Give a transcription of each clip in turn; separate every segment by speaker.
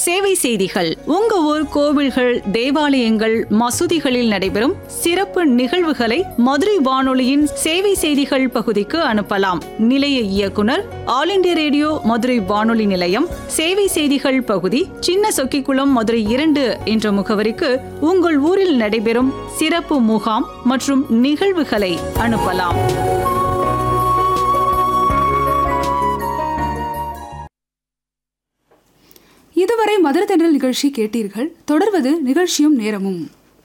Speaker 1: சேவை செய்திகள் உங்க ஊர் கோவில்கள் தேவாலயங்கள் மசூதிகளில் நடைபெறும் சிறப்பு நிகழ்வுகளை மதுரை வானொலியின் சேவை செய்திகள் பகுதிக்கு அனுப்பலாம் நிலைய இயக்குனர் ஆல் இண்டியா ரேடியோ மதுரை வானொலி நிலையம் சேவை செய்திகள் பகுதி சின்ன சொக்கிக்குளம் மதுரை இரண்டு என்ற முகவரிக்கு உங்கள் ஊரில் நடைபெறும் சிறப்பு முகாம் மற்றும் நிகழ்வுகளை அனுப்பலாம்
Speaker 2: இதுவரை மதுர தென்றல் நிகழ்ச்சி கேட்டீர்கள் தொடர்வது நிகழ்ச்சியும் நேரமும்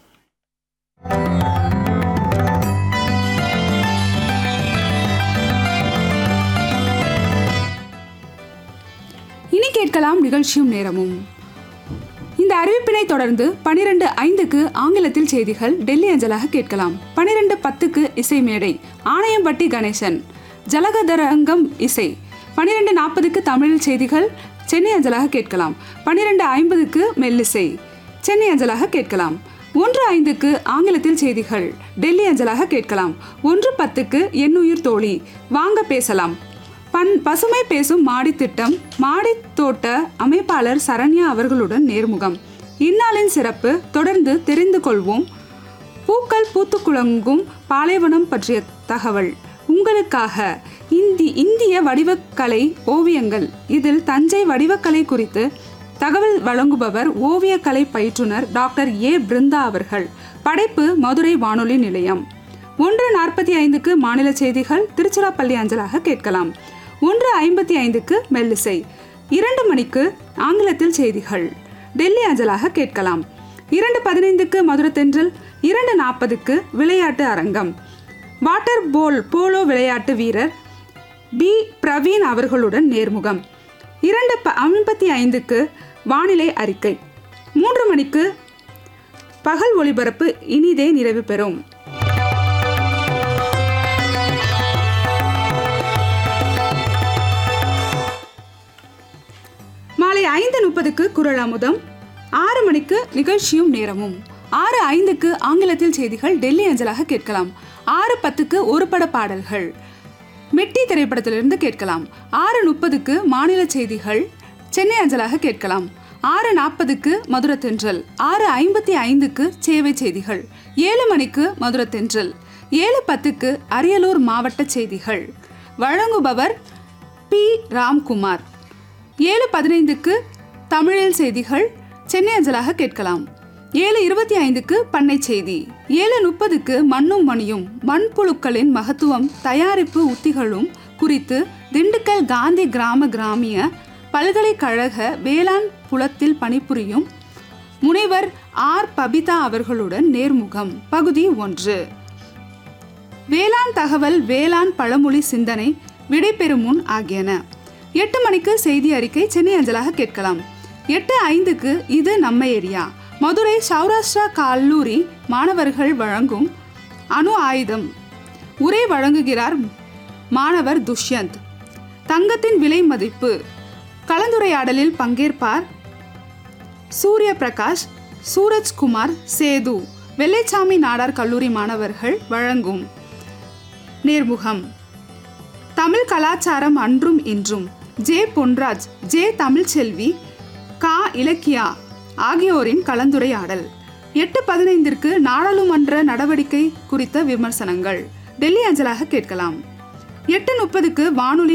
Speaker 2: இனி கேட்கலாம் நிகழ்ச்சியும் நேரமும் இந்த அறிவிப்பினை தொடர்ந்து பனிரெண்டு ஐந்துக்கு ஆங்கிலத்தில் செய்திகள் டெல்லி அஞ்சலாக கேட்கலாம் பனிரெண்டு பத்துக்கு இசை மேடை ஆணையம்பட்டி கணேசன் ஜலகதரங்கம் இசை பனிரெண்டு நாற்பதுக்கு தமிழில் செய்திகள் சென்னை அஞ்சலாக கேட்கலாம் பன்னிரெண்டு ஐம்பதுக்கு மெல்லிசை சென்னை அஞ்சலாக கேட்கலாம் ஒன்று ஐந்துக்கு ஆங்கிலத்தில் செய்திகள் டெல்லி அஞ்சலாக கேட்கலாம் ஒன்று பத்துக்கு எண்ணுயிர் தோழி வாங்க பேசலாம் பன் பசுமை பேசும் மாடி திட்டம் மாடி தோட்ட அமைப்பாளர் சரண்யா அவர்களுடன் நேர்முகம் இந்நாளின் சிறப்பு தொடர்ந்து தெரிந்து கொள்வோம் பூக்கள் பூத்து குலங்கும் பாலைவனம் பற்றிய தகவல் உங்களுக்காக இந்தி இந்திய வடிவக்கலை ஓவியங்கள் இதில் தஞ்சை வடிவக்கலை குறித்து தகவல் வழங்குபவர் ஓவியக்கலை பயிற்றுனர் டாக்டர் ஏ பிருந்தா அவர்கள் படைப்பு மதுரை வானொலி நிலையம் ஒன்று நாற்பத்தி ஐந்துக்கு மாநில செய்திகள் திருச்சிராப்பள்ளி அஞ்சலாக கேட்கலாம் ஒன்று ஐம்பத்தி ஐந்துக்கு மெல்லிசை இரண்டு மணிக்கு ஆங்கிலத்தில் செய்திகள் டெல்லி அஞ்சலாக கேட்கலாம் இரண்டு பதினைந்துக்கு மதுரை தென்றல் இரண்டு நாற்பதுக்கு விளையாட்டு அரங்கம் வாட்டர் போல் போலோ விளையாட்டு வீரர் பி பிரவீன் அவர்களுடன் நேர்முகம் இரண்டு ப ஐம்பத்தி ஐந்துக்கு வானிலை அறிக்கை மூன்று மணிக்கு பகல் ஒளிபரப்பு இனிதே நிறைவு பெறும் மாலை ஐந்து முப்பதுக்கு குரல் அமுதம் ஆறு மணிக்கு நிகழ்ச்சியும் நேரமும் ஆறு ஐந்துக்கு ஆங்கிலத்தில் செய்திகள் டெல்லி அஞ்சலாக கேட்கலாம் ஆறு பத்துக்கு ஒரு பட பாடல்கள் மெட்டி திரைப்படத்திலிருந்து கேட்கலாம் ஆறு முப்பதுக்கு மாநில செய்திகள் சென்னை அஞ்சலாக கேட்கலாம் ஆறு நாற்பதுக்கு மதுர தென்றல் ஆறு ஐம்பத்தி ஐந்துக்கு சேவை செய்திகள் ஏழு மணிக்கு மதுர தென்றல் ஏழு பத்துக்கு அரியலூர் மாவட்ட செய்திகள் வழங்குபவர் பி ராம்குமார் ஏழு பதினைந்துக்கு தமிழில் செய்திகள் சென்னை அஞ்சலாக கேட்கலாம் ஏழு இருபத்தி ஐந்துக்கு பண்ணை செய்தி ஏழு முப்பதுக்கு மண்ணும் மணியும் மண்புழுக்களின் மகத்துவம் தயாரிப்பு உத்திகளும் குறித்து திண்டுக்கல் காந்தி கிராம கிராமிய பல்கலைக்கழக வேளாண் புலத்தில் பணிபுரியும் முனைவர் ஆர் பபிதா அவர்களுடன் நேர்முகம் பகுதி ஒன்று வேளாண் தகவல் வேளாண் பழமொழி சிந்தனை விடைபெறும் முன் ஆகியன எட்டு மணிக்கு செய்தி அறிக்கை சென்னை அஞ்சலாக கேட்கலாம் எட்டு ஐந்துக்கு இது நம்ம ஏரியா மதுரை சௌராஷ்டிரா கல்லூரி மாணவர்கள் வழங்கும் அணு ஆயுதம் உரை வழங்குகிறார் மாணவர் துஷ்யந்த் தங்கத்தின் விலை மதிப்பு கலந்துரையாடலில் பங்கேற்பார் சூரிய பிரகாஷ் சூரஜ்குமார் சேது வெள்ளைச்சாமி நாடார் கல்லூரி மாணவர்கள் வழங்கும் நேர்முகம் தமிழ் கலாச்சாரம் அன்றும் இன்றும் ஜே பொன்ராஜ் ஜே தமிழ்ச்செல்வி கா இலக்கியா ஆகியோரின் கலந்துரையாடல் எட்டு பதினைந்திற்கு நாடாளுமன்ற நடவடிக்கை குறித்த விமர்சனங்கள் டெல்லி அஞ்சலாக கேட்கலாம் எட்டு முப்பதுக்கு வானொலி